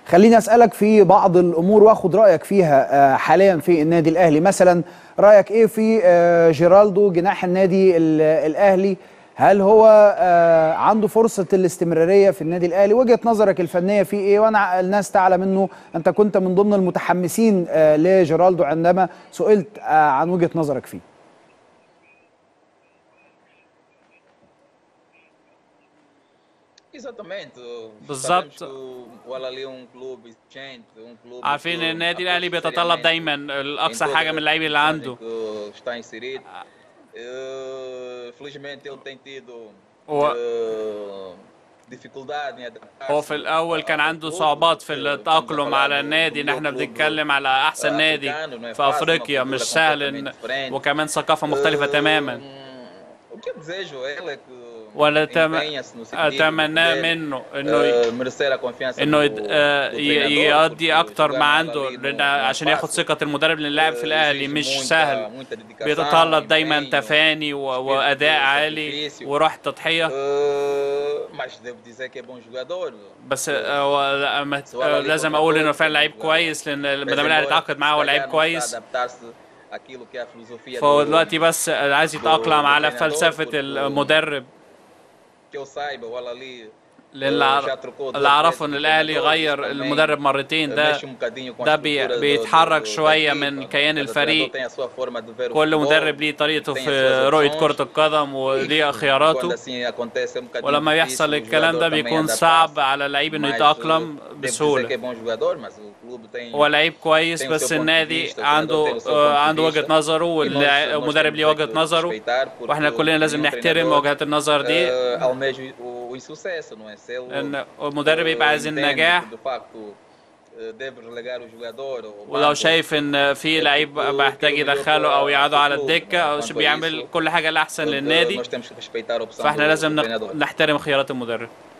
خليني اسالك في بعض الامور واخد رايك فيها آه، حاليا في النادي الاهلي مثلا رايك ايه في آه، جيرالدو جناح النادي ال- الاهلي هل هو آه، عنده فرصه الاستمراريه في النادي الاهلي وجهه نظرك الفنيه في ايه وانا الناس تعلم انه انت كنت من ضمن المتحمسين آه، لجيرالدو عندما سئلت آه، عن وجهه نظرك فيه Exatamente. بالظبط. Sabemos que o o Al-Ahly é um clube exigente, um clube عارفين que ان النادي الاهلي aposta بيتطلب seriamente دايما em الاقصى todas حاجه as من اللعيبه اللي posições عنده em que está inserido. Eh, felizmente ele tem tido هو eh, dificuldade em adaptar هو في الاول كان عنده صعوبات في التاقلم على النادي ان احنا بنتكلم على احسن نادي في افريقيا مش سهل إن- وكمان ثقافه مختلفه تماما O que eu desejo a ele é que ولا تم- empenhe-se no sentido de اتمناه poder, منه انه eh, ي- merecer a confiança انه do- يد- آه، do ي- treinador, يقضي porque اكتر jogar ما no عنده Al-Ahly لان não- não é عشان ياخد fácil. ثقه المدرب لان اللاعب في Eh, الاهلي exige مش muita- سهل muita dedicação, بيتطلب دايما empenho. تفاني و- واداء عالي وروح تضحيه Eh, mas devo dizer que é bom jogador. بس آه، هو لا، ما- آه، لازم اقول انه فعلا لعيب كويس لان ما دام الاهلي اتعاقد معاه هو لعيب كويس فهو دلوقتي بس عايز يتأقلم على فلسفة المدرب لأن اللي أعرف- اللي أعرفه إن الأهلي غير المدرب مرتين ده ده بي- بيتحرك شوية من كيان الفريق كل مدرب ليه طريقته في رؤية كرة القدم وليه خياراته ولما بيحصل الكلام ده بيكون صعب على اللعيب إنه يتأقلم بسهولة هو لعيب كويس بس النادي عنده آه، عنده وجهة نظره والمدرب ليه وجهة نظره واحنا كلنا لازم نحترم وجهات النظر دي ان المدرب يبقى عايز النجاح ولو شايف ان في لعيب محتاج يدخله او يقعده على الدكه او ش- بيعمل كل حاجه الاحسن للنادي فاحنا لازم نق- نحترم خيارات المدرب